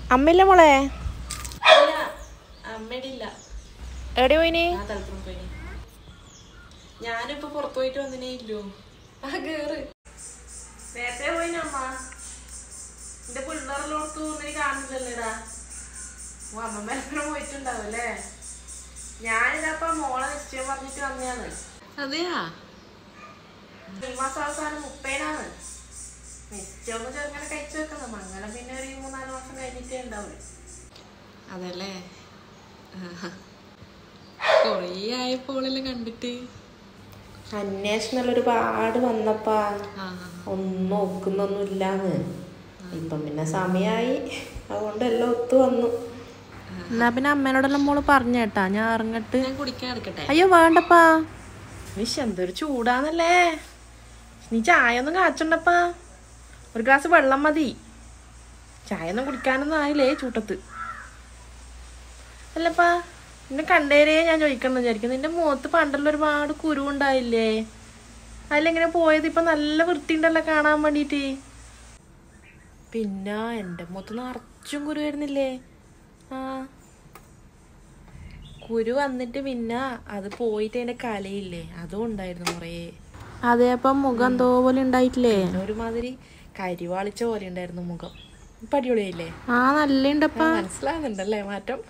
അമ്മയില്ല മോളെ അമ്മയുടെ ഇല്ല എവിടെ പോയിനി ആ തലപ്പുറം പോയി ഞാനിപ്പോ പുറത്തു പോയിട്ട് വന്നിനേ ഇല്ലോ ആ കേറ് നേരത്തെ പോയിന അമ്മ എന്റെ പിള്ളേരെല്ലോടത്തു നീ കാണുന്നില്ലല്ലേടാ ഓ അമ്മമ്മ എപ്പോഴും പോയിട്ടുണ്ടാവും അല്ലേ ഞാനിതപ്പ മോളെ നിശ്ചയം പറഞ്ഞിട്ട് വന്നതാണ് അതെയാ ഈ മാസം അവസാനം മുപ്പേനാണ് നിശ്ചയം ഒന്ന് ചെറുങ്ങനെ കഴിച്ചു വെക്കണം മംഗലം പിന്നെ ഒരു മൂന്നാല് മാസം കഴിഞ്ഞിട്ടേ ഉണ്ടാവുള്ളൂ അതല്ലേ കൊറേ ആയപ്പോളെല്ലാം കണ്ടിട്ട് അന്വേഷണം ഒരുപാട് വന്നപ്പാ ആ ഒന്നും ഒക്കുന്നൊന്നും ഇല്ലാന്ന് ഇപ്പം പിന്നെ സമയായി അതുകൊണ്ട് എല്ലാം ഒത്തു വന്നു എന്നാ പിന്നെ അമ്മേനോടെല്ലാം മോള് പറഞ്ഞേട്ടാ ഞാൻ ഇറങ്ങട്ട് ഞാൻ കുടിക്കാൻ എടുക്കട്ടെ അയ്യോ വേണ്ടപ്പാ വിഷ് എന്തൊരു ചൂടാന്നല്ലേ നീ ചായ ഒന്നും കാച്ചണ്ടപ്പാ ഒരു ഗ്ലാസ് വെള്ളം മതി ചായ ഒന്നും കുടിക്കാനൊന്നും ആയില്ലേ ചൂട്ടത്ത് അല്ലപ്പാ നിന്നെ കണ്ടേരേ ഞാൻ ചോദിക്കണം വിചാരിക്കും നിന്റെ മുഖത്ത് പണ്ടുള്ള ഒരുപാട് കുരു ഉണ്ടായില്ലേ അതിലെങ്ങനെ പോയത് ഇപ്പൊ നല്ല വൃത്തിയുണ്ടല്ലോ കാണാൻ വേണ്ടിട്ട് പിന്നെ എന്റെ മുഖത്ത് നിറച്ചും കുരു വരുന്നില്ലേ ആ കുരു വന്നിട്ട് പിന്നെ അത് പോയിട്ട് അതിന്റെ കലയില്ലേ അതും ഉണ്ടായിരുന്നു കുറേ അതെ അപ്പം മുഖം എന്തോ പോലെ ഉണ്ടായിട്ടില്ലേ ഒരുമാതിരി കരിവാളിച്ച പോലെ ഉണ്ടായിരുന്നു മുഖം ഇപ്പൊ അടിപൊളിയായില്ലേ ആ നല്ല ഉണ്ടപ്പാ മനസ്സിലാകുന്നുണ്ടല്ലേ മാറ്റം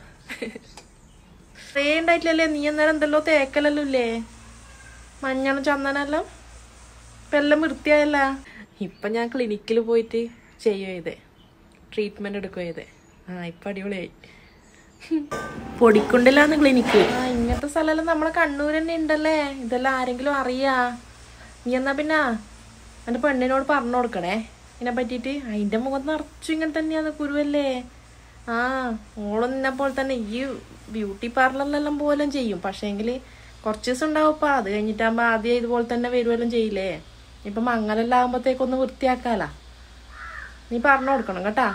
കുറേ ഉണ്ടായിട്ടില്ലല്ലേ നീ അന്നേരം എന്തല്ലോ തേക്കലല്ലോ ഇല്ലേ മഞ്ഞളും ചന്ദനെല്ലാം ഇപ്പൊ എല്ലാം വൃത്തിയായല്ല ഇപ്പൊ ഞാൻ ക്ലിനിക്കിൽ പോയിട്ട് ചെയ്യുക ചെയ്തേ ട്രീറ്റ്മെന്റ് എടുക്കുക ചെയ്തേ ആ ഇപ്പൊ അടിപൊളിയായി പൊടിക്കുണ്ടില്ലാന്ന് ക്ലിനിക്ക് ആ ഇങ്ങനത്തെ സ്ഥലമെല്ലാം നമ്മളെ കണ്ണൂർ തന്നെ ഉണ്ടല്ലേ ഇതെല്ലാം ആരെങ്കിലും അറിയാ നീ എന്നാ പിന്നെ എന്റെ പെണ്ണിനോട് പറഞ്ഞു കൊടുക്കണേ ഇതിനെ പറ്റിയിട്ട് അതിന്റെ മുഖത്ത് നിറച്ചു ഇങ്ങനെ തന്നെയാന്ന് കുരുവല്ലേ ആ ഓളും നിന്നെ പോലെ തന്നെ ഈ ബ്യൂട്ടി പാർലറിലെല്ലാം പോലും ചെയ്യും പക്ഷേങ്കിൽ കുറച്ച് ദിവസം ഉണ്ടാവുപ്പാ അത് കഴിഞ്ഞിട്ടാകുമ്പോൾ ആദ്യം ഇതുപോലെ തന്നെ വരുവെല്ലാം ചെയ്യില്ലേ ഇപ്പം മങ്ങലെല്ലാം ആകുമ്പോഴത്തേക്കൊന്ന് വൃത്തിയാക്കാലാ നീ പറഞ്ഞു കൊടുക്കണം കേട്ടാ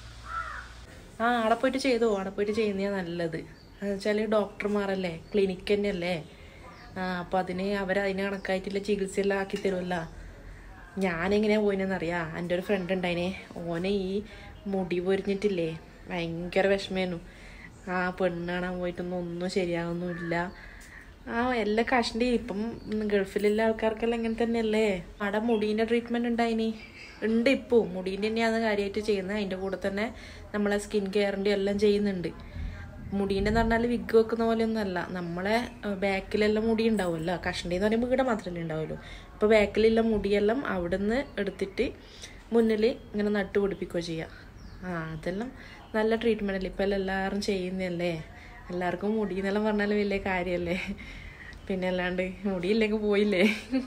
ആ അവിടെ പോയിട്ട് ചെയ്തോ അവിടെ പോയിട്ട് ചെയ്യുന്നതാ നല്ലത് എന്ന് വെച്ചാൽ ഡോക്ടർമാരല്ലേ ക്ലിനിക്ക് തന്നെയല്ലേ ആ അപ്പം അതിന് അവർ അതിന് കണക്കായിട്ടുള്ള ചികിത്സയെല്ലാം ആക്കി തരുമല്ല ഞാനെങ്ങനെയാ പോയിനെന്നറിയാ എൻ്റെ ഒരു ഫ്രണ്ട് ഉണ്ടായിനെ ഓനെ ഈ മുടി പൊരിഞ്ഞിട്ടില്ലേ ഭയങ്കര വിഷമേനു ആ പെണ്ണ് കാണാൻ പോയിട്ടൊന്നും ഒന്നും ശരിയാവുന്നില്ല ആ എല്ലാ കഷ്ടി ഇപ്പം ഗൾഫിലുള്ള ആൾക്കാർക്കെല്ലാം ഇങ്ങനെ തന്നെയല്ലേ അവിടെ മുടീൻ്റെ ട്രീറ്റ്മെൻറ്റ് ഉണ്ടായിനി ഉണ്ട് ഇപ്പോൾ മുടീൻ്റെ തന്നെയാണ് കാര്യമായിട്ട് ചെയ്യുന്നത് അതിൻ്റെ കൂടെ തന്നെ നമ്മളെ സ്കിൻ കെയറിൻ്റെ എല്ലാം ചെയ്യുന്നുണ്ട് മുടീൻ്റെ എന്ന് പറഞ്ഞാൽ വിഗ് വെക്കുന്ന പോലെയൊന്നും അല്ല നമ്മളെ ബാക്കിലെല്ലാം മുടി ഉണ്ടാവുമല്ലോ കഷണ്ടി എന്ന് പറയുമ്പോൾ ഇവിടെ മാത്രമല്ലേ ഉണ്ടാവുള്ളൂ ഇപ്പോൾ ബാക്കിലുള്ള മുടിയെല്ലാം അവിടുന്ന് എടുത്തിട്ട് മുന്നിൽ ഇങ്ങനെ നട്ടു പിടിപ്പിക്കുകയോ ചെയ്യുക ആ അതെല്ലാം നല്ല ട്രീറ്റ്മെൻ്റ് അല്ലേ ഇപ്പം എല്ലാവരും ചെയ്യുന്നതല്ലേ എല്ലാവർക്കും മുടി എന്നെല്ലാം പറഞ്ഞാൽ വലിയ കാര്യമല്ലേ പിന്നെ അല്ലാണ്ട് മുടിയില്ലെങ്കിൽ പോയില്ലേ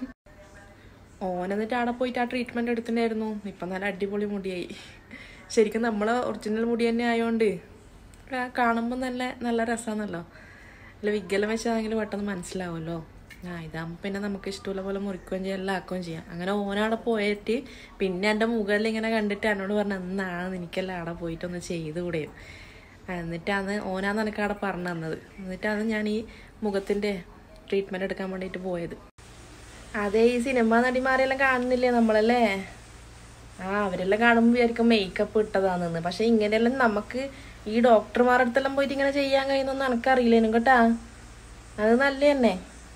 ഓൻ എന്നിട്ട് അവിടെ പോയിട്ട് ആ ട്രീറ്റ്മെൻറ്റ് എടുത്തിട്ടുണ്ടായിരുന്നു ഇപ്പം നല്ല അടിപൊളി മുടിയായി ശരിക്കും നമ്മളെ ഒറിജിനൽ മുടി തന്നെ ആയതുകൊണ്ട് കാണുമ്പോൾ നല്ല നല്ല രസമാണല്ലോ അല്ല വിഗ്ഗെല്ലാം വെച്ചാണെങ്കിൽ പെട്ടെന്ന് മനസ്സിലാവുമല്ലോ ആ ഇതാകുമ്പോൾ പിന്നെ നമുക്ക് ഇഷ്ടമുള്ള പോലെ മുറിക്കുകയും ചെയ്യാം എല്ലാം ആക്കുകയും ചെയ്യാം അങ്ങനെ ഓനവിടെ പോയിട്ട് പിന്നെ എൻ്റെ മുകളിൽ ഇങ്ങനെ കണ്ടിട്ട് എന്നോട് പറഞ്ഞു എന്നാണ് എനിക്കെല്ലാം അവിടെ പോയിട്ടൊന്ന് ചെയ്തുകൂടെ എന്നിട്ടാണ് ഓനാന്ന് എനിക്ക് അവിടെ പറഞ്ഞു തന്നത് എന്നിട്ടാണ് ഞാൻ ഈ മുഖത്തിൻ്റെ ട്രീറ്റ്മെൻറ്റ് എടുക്കാൻ വേണ്ടിയിട്ട് പോയത് അതെ ഈ സിനിമ നടിമാരെല്ലാം കാണുന്നില്ലേ നമ്മളല്ലേ ആ അവരെല്ലാം കാണുമ്പോൾ വിചാരിക്കും മേക്കപ്പ് ഇട്ടതാണെന്ന് പക്ഷെ ഇങ്ങനെയെല്ലാം നമുക്ക് ഈ ഡോക്ടർമാരുടെ അടുത്തെല്ലാം പോയിട്ട് ഇങ്ങനെ ചെയ്യാൻ കഴിയുന്നൊന്നും എനിക്കറിയില്ലേനും കേട്ടാ അത് നല്ല തന്നെ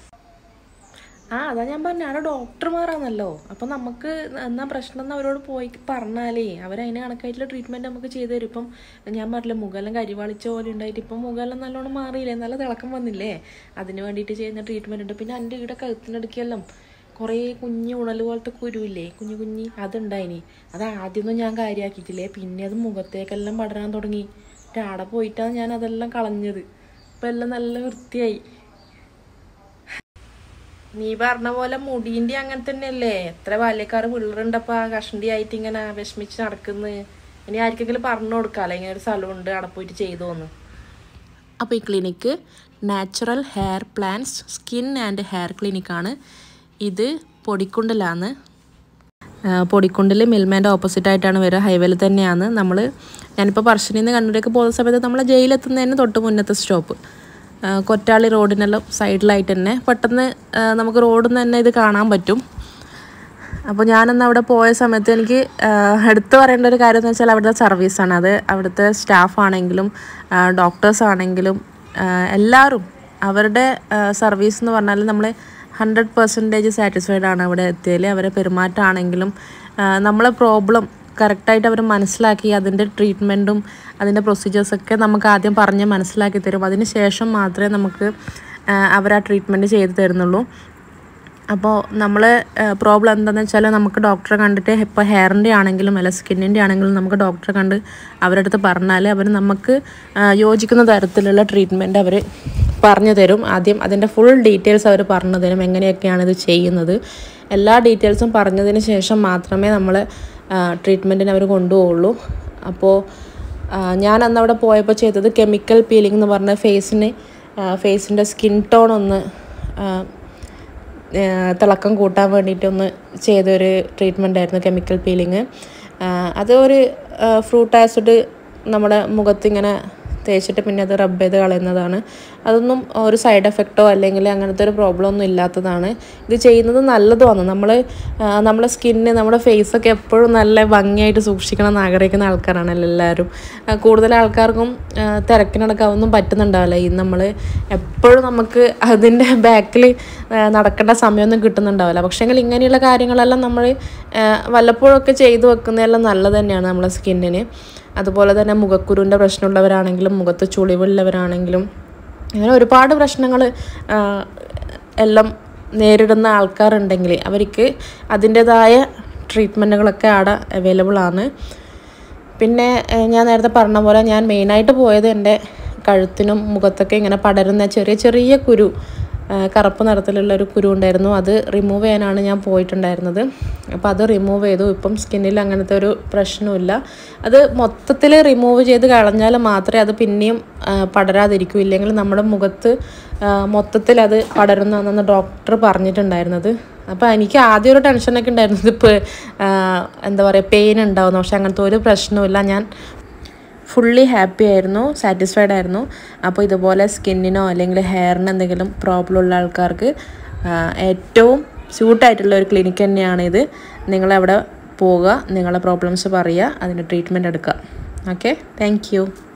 ആ അതാ ഞാൻ പറഞ്ഞ അവിടെ ഡോക്ടർമാരാണല്ലോ അപ്പൊ നമുക്ക് എന്നാ പ്രശ്നം എന്ന് അവരോട് പോയി പറഞ്ഞാലേ അവരതിന് കണക്കായിട്ടുള്ള ട്രീറ്റ്മെന്റ് നമുക്ക് ചെയ്തു തരും ഇപ്പം ഞാൻ പറഞ്ഞില്ല മുഖമെല്ലാം കരിവാളിച്ച പോലെ ഉണ്ടായിട്ട് ഇപ്പം മുഖമെല്ലാം നല്ലോണം മാറിയില്ലേ നല്ല തിളക്കം വന്നില്ലേ അതിന് വേണ്ടിയിട്ട് ചെയ്യുന്ന ട്രീറ്റ്മെന്റ് ഉണ്ട് പിന്നെ എൻ്റെ ഇവിടെ കഴുത്തിനടുക്കെല്ലാം കുറേ കുഞ്ഞു ഉണൽ പോലത്തെ കുരുവില്ലേ കുഞ്ഞു കുഞ്ഞി അതുണ്ടായിനി അത് ആദ്യമൊന്നും ഞാൻ കാര്യമാക്കിയിട്ടില്ലേ പിന്നെ അത് മുഖത്തേക്കെല്ലാം പടരാൻ തുടങ്ങി ആടെ പോയിട്ടാണ് ഞാൻ അതെല്ലാം കളഞ്ഞത് ഇപ്പം എല്ലാം നല്ല വൃത്തിയായി നീ പറഞ്ഞ പോലെ മുടീന്റെ അങ്ങനെ തന്നെയല്ലേ എത്ര ബാല്യക്കാർ പിള്ളേരുണ്ടപ്പാ കഷണ്ടി ആയിട്ട് ഇങ്ങനെ വിഷമിച്ച് നടക്കുന്നു ഇനി ആർക്കെങ്കിലും പറഞ്ഞു കൊടുക്കാല്ലേ ഇങ്ങനെ ഒരു സ്ഥലമുണ്ട് അവിടെ പോയിട്ട് ചെയ്തോന്ന് അപ്പോൾ ഈ clinic natural hair plans skin and hair ക്ലിനിക്കാണ് ഇത് പൊടിക്കുണ്ടിലാണ് പൊടിക്കുണ്ടിൽ മിൽമേൻ്റെ ഓപ്പോസിറ്റ് ആയിട്ടാണ് വരിക ഹൈവേയിൽ തന്നെയാണ് നമ്മൾ ഞാനിപ്പോൾ പറശ്ശിനിയിൽ നിന്ന് കണ്ണൂരേക്ക് പോകുന്ന സമയത്ത് നമ്മൾ ജയിലെത്തുന്നതിന് തൊട്ട് മുന്നത്തെ സ്റ്റോപ്പ് കൊറ്റാളി റോഡിനെല്ലാം സൈഡിലായിട്ട് തന്നെ പെട്ടെന്ന് നമുക്ക് റോഡിൽ നിന്ന് തന്നെ ഇത് കാണാൻ പറ്റും അപ്പോൾ ഞാനന്ന് അവിടെ പോയ സമയത്ത് എനിക്ക് ആഹ്, എടുത്തു പറയേണ്ട ഒരു കാര്യം എന്ന് വെച്ചാൽ അവിടുത്തെ സർവീസാണ് അത് അവിടുത്തെ സ്റ്റാഫ് ആണെങ്കിലും ഡോക്ടേഴ്സ് ആണെങ്കിലും ആഹ്, എല്ലാവരും അവരുടെ സർവീസ് എന്ന് പറഞ്ഞാൽ നമ്മൾ ഹൺഡ്രഡ് പെർസെൻറ്റേജ് സാറ്റിസ്ഫൈഡ് ആണ് അവിടെ എത്തിയതിൽ അവരെ പെരുമാറ്റമാണെങ്കിലും ആഹ്, നമ്മളെ പ്രോബ്ലം കറക്റ്റായിട്ട് അവർ മനസ്സിലാക്കി അതിൻ്റെ ട്രീറ്റ്മെൻറ്റും അതിൻ്റെ പ്രൊസീജിയേഴ്സൊക്കെ നമുക്ക് ആദ്യം പറഞ്ഞ് മനസ്സിലാക്കി തരും അതിന് ശേഷം മാത്രമേ നമുക്ക് അവർ ആ ട്രീറ്റ്മെൻറ്റ് ചെയ്ത് തരുന്നുള്ളൂ അപ്പോൾ നമ്മൾ പ്രോബ്ലം എന്താണെന്ന് വെച്ചാൽ നമുക്ക് ഡോക്ടറെ കണ്ടിട്ട് ഇപ്പോൾ ഹെയറിൻ്റെ ആണെങ്കിലും അല്ല സ്കിന്നിൻ്റെ ആണെങ്കിലും നമുക്ക് ഡോക്ടറെ കണ്ട് അവരുടെ അടുത്ത് പറഞ്ഞാൽ അവർ നമുക്ക് ആ, യോജിക്കുന്ന തരത്തിലുള്ള ട്രീറ്റ്മെൻറ്റ് അവർ പറഞ്ഞു തരും ആദ്യം അതിൻ്റെ ഫുൾ ഡീറ്റെയിൽസ് അവർ പറഞ്ഞു തരും എങ്ങനെയൊക്കെയാണ് ഇത് ചെയ്യുന്നത് എല്ലാ ഡീറ്റെയിൽസും പറഞ്ഞതിന് ശേഷം മാത്രമേ നമ്മൾ ട്രീറ്റ്മെൻറ്റിന് അവർ കൊണ്ടുപോകുള്ളൂ അപ്പോൾ ആ, ഞാൻ അന്ന് അവിടെ പോയപ്പോൾ ചെയ്തത് കെമിക്കൽ പീലിംഗ് എന്ന് പറഞ്ഞ ഫേസിന് ഫേസിൻ്റെ സ്കിൻ ടോൺ ഒന്ന് ആ, ഏഹ് തിളക്കം കൂട്ടാൻ വേണ്ടിയിട്ടൊന്ന് ചെയ്തൊരു ട്രീറ്റ്മെൻ്റ് ആയിരുന്നു കെമിക്കൽ പീലിങ് അത് ഒരു ഫ്രൂട്ട് ആസിഡ് നമ്മുടെ മുഖത്ത് ഇങ്ങനെ തേച്ചിട്ട് പിന്നെ അത് റബ്ബ് ചെയ്ത് കളയുന്നതാണ് അതൊന്നും ഒരു സൈഡ് എഫക്റ്റോ അല്ലെങ്കിൽ അങ്ങനത്തെ ഒരു പ്രോബ്ലം ഒന്നും ഇല്ലാത്തതാണ് ഇത് ചെയ്യുന്നത് നല്ലതുമാണ് നമ്മൾ നമ്മുടെ സ്കിന്ന് നമ്മുടെ ഫേസൊക്കെ എപ്പോഴും നല്ല ഭംഗിയായിട്ട് സൂക്ഷിക്കണം എന്ന് ആഗ്രഹിക്കുന്ന ആൾക്കാരാണല്ലോ എല്ലാവരും ആ, കൂടുതൽ ആൾക്കാർക്കും ആ, തിരക്കിനടക്കം അതൊന്നും പറ്റുന്നുണ്ടാവില്ല ഈ നമ്മൾ എപ്പോഴും നമുക്ക് അതിൻ്റെ ബാക്കിൽ നടക്കേണ്ട സമയമൊന്നും കിട്ടുന്നുണ്ടാവില്ല പക്ഷേങ്കിൽ ഇങ്ങനെയുള്ള കാര്യങ്ങളെല്ലാം നമ്മൾ വല്ലപ്പോഴൊക്കെ ചെയ്തു വെക്കുന്നതെല്ലാം നല്ലത് തന്നെയാണ് നമ്മുടെ സ്കിന്നിന് അതുപോലെ തന്നെ മുഖക്കുരുവിൻ്റെ പ്രശ്നമുള്ളവരാണെങ്കിലും മുഖത്ത് ചുളിവുള്ളവരാണെങ്കിലും അങ്ങനെ ഒരുപാട് പ്രശ്നങ്ങൾ എല്ലാം നേരിടുന്ന ആൾക്കാരുണ്ടെങ്കിൽ അവർക്ക് അതിൻ്റെതായ ട്രീറ്റ്മെൻറ്റുകളൊക്കെ അവിടെ അവൈലബിൾ ആണ് പിന്നെ ഏഹ്, ഞാൻ നേരത്തെ പറഞ്ഞ പോലെ ഞാൻ മെയിനായിട്ട് പോയത് എൻ്റെ കഴുത്തിനും മുഖത്തൊക്കെ ഇങ്ങനെ പടരുന്ന ചെറിയ ചെറിയ കുരു ഏഹ്, കറുപ്പ് നിറത്തിലുള്ള ഒരു കുരു ഉണ്ടായിരുന്നു അത് റിമൂവ് ചെയ്യാനാണ് ഞാൻ പോയിട്ടുണ്ടായിരുന്നത് അപ്പോൾ അത് റിമൂവ് ചെയ്തു ഇപ്പം സ്കിന്നിൽ അങ്ങനത്തെ ഒരു പ്രശ്നമില്ല അത് മൊത്തത്തിൽ റിമൂവ് ചെയ്ത് കളഞ്ഞാൽ മാത്രമേ അത് പിന്നെയും ആ, പടരാതിരിക്കൂ ഇല്ലെങ്കിൽ നമ്മുടെ മുഖത്ത് മൊത്തത്തിൽ അത് പടരുന്നതെന്ന് ഡോക്ടർ പറഞ്ഞിട്ടുണ്ടായിരുന്നത് അപ്പോൾ എനിക്ക് ആദ്യം ഒരു ടെൻഷനൊക്കെ ഉണ്ടായിരുന്നത് ഇപ്പോൾ എന്താ പറയുക പെയിൻ ഉണ്ടാവുന്നു പക്ഷെ അങ്ങനത്തെ ഒരു പ്രശ്നവുമില്ല ഞാൻ ഫുള്ളി ഹാപ്പി ആയിരുന്നു സാറ്റിസ്ഫൈഡ് ആയിരുന്നു അപ്പോൾ ഇതുപോലെ സ്കിന്നിനോ അല്ലെങ്കിൽ ഹെയറിന് എന്തെങ്കിലും പ്രോബ്ലം ഉള്ള ആൾക്കാർക്ക് ആ, ഏറ്റവും സ്യൂട്ടായിട്ടുള്ള ഒരു ക്ലിനിക്ക് തന്നെയാണ് ഇത് നിങ്ങളവിടെ പോവുക നിങ്ങളെ പ്രോബ്ലംസ് പറയുക അതിന് ട്രീറ്റ്മെൻറ്റ് എടുക്കുക ഓക്കെ താങ്ക് യു